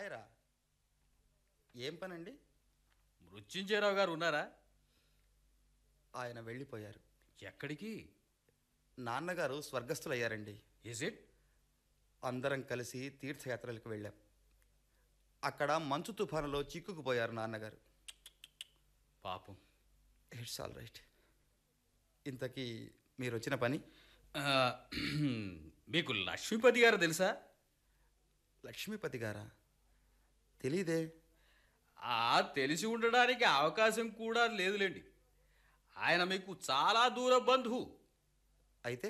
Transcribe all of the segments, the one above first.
రాయరా ఏం పనండి మృత్యుంజయరావు గారు ఉన్నారా ఆయన వెళ్ళిపోయారు ఎక్కడికి నాన్నగారు స్వర్గస్థులయ్యారండి ఇజ్ ఇట్ అందరం కలిసి తీర్థయాత్రలకు వెళ్ళాం అక్కడ మంచు తుఫానులో చిక్కుకుపోయారు నాన్నగారు పాపం ఇట్స్ ఆల్ రైట్ ఇంతకీ మీరు వచ్చిన పని ఆ, మీకు లక్ష్మీపతి గారు తెలుసా లక్ష్మీపతి గారా తెలీదే ఆ తెలిసి ఉండడానికి అవకాశం కూడా లేదులేండి ఆయన మీకు చాలా దూర బంధువు అయితే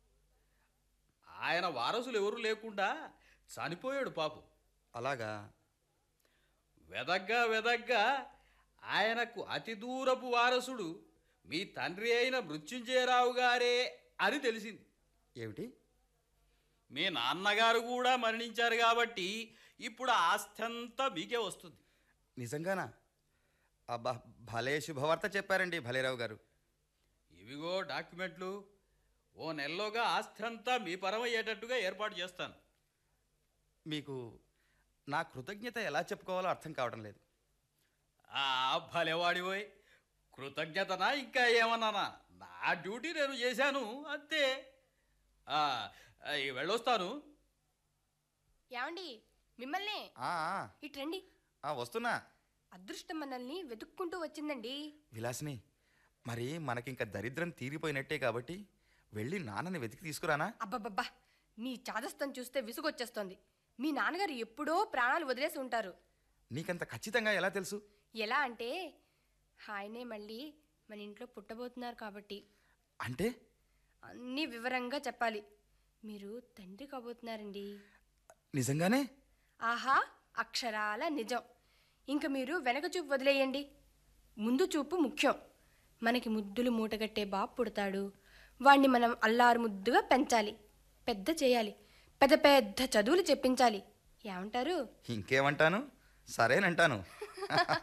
ఆయన వారసులు ఎవరు లేకుండా చనిపోయాడు పాపం అలాగా వెదగ్గా వెదగ్గా ఆయనకు అతి దూరపు వారసుడు మీ తండ్రి అయిన మృత్యుంజయరావు గారే అని తెలిసింది ఏమిటి మీ నాన్నగారు కూడా మరణించారు కాబట్టి ఇప్పుడు ఆ ఆస్తి అంతా మీకే వస్తుంది నిజంగానా అబ్బా భలే శుభవార్త చెప్పారండి భలేరావు గారు ఇవిగో డాక్యుమెంట్లు ఓ నెలలోగా ఆస్తి అంతా మీ పరమయ్యేటట్టుగా ఏర్పాటు చేస్తాను మీకు నా కృతజ్ఞత ఎలా చెప్పుకోవాలో అర్థం కావడం లేదు ఆ భలేవాడిపోయి కృతజ్ఞతనా ఇంకా ఏమన్నానా నా డ్యూటీ నేను చేశాను అంతే ఆ, ఈ వెళ్ళొస్తాను ఏమండి మిమ్మల్నే ఆ, ఆ, ఇటు రండి ఆ, వస్తున్నా అదృష్టం మనల్ని వెతుక్కుంటూ వచ్చిందండి విలాసిని మరి మనకింక దరిద్రం తీరిపోయినట్టే కాబట్టి వెళ్ళి నాన్నని వెతికి తీసుకురానా అబ్బబ్బబ్బా మీ చాదస్తం చూస్తే విసుగొచ్చేస్తోంది మీ నాన్నగారు ఎప్పుడో ప్రాణాలు వదిలేసి ఉంటారు నీకంత ఖచ్చితంగా ఎలా తెలుసు ఎలా అంటే ఆయనే మళ్ళీ మన ఇంట్లో పుట్టబోతున్నారు కాబట్టి అంటే అన్నీ వివరంగా చెప్పాలి మీరు తండ్రి కాబోతున్నారండి నిజంగానే ఆహా అక్షరాల నిజం ఇంక మీరు వెనక చూపు వదిలేయండి ముందు చూపు ముఖ్యం మనకి ముద్దులు మూటగట్టే బాబు పుడతాడు వాణ్ణి మనం అల్లారు ముద్దుగా పెంచాలి పెద్ద చేయాలి పెద్ద పెద్ద చదువులు చెప్పించాలి ఏమంటారు ఇంకేమంటాను సరేనంటాను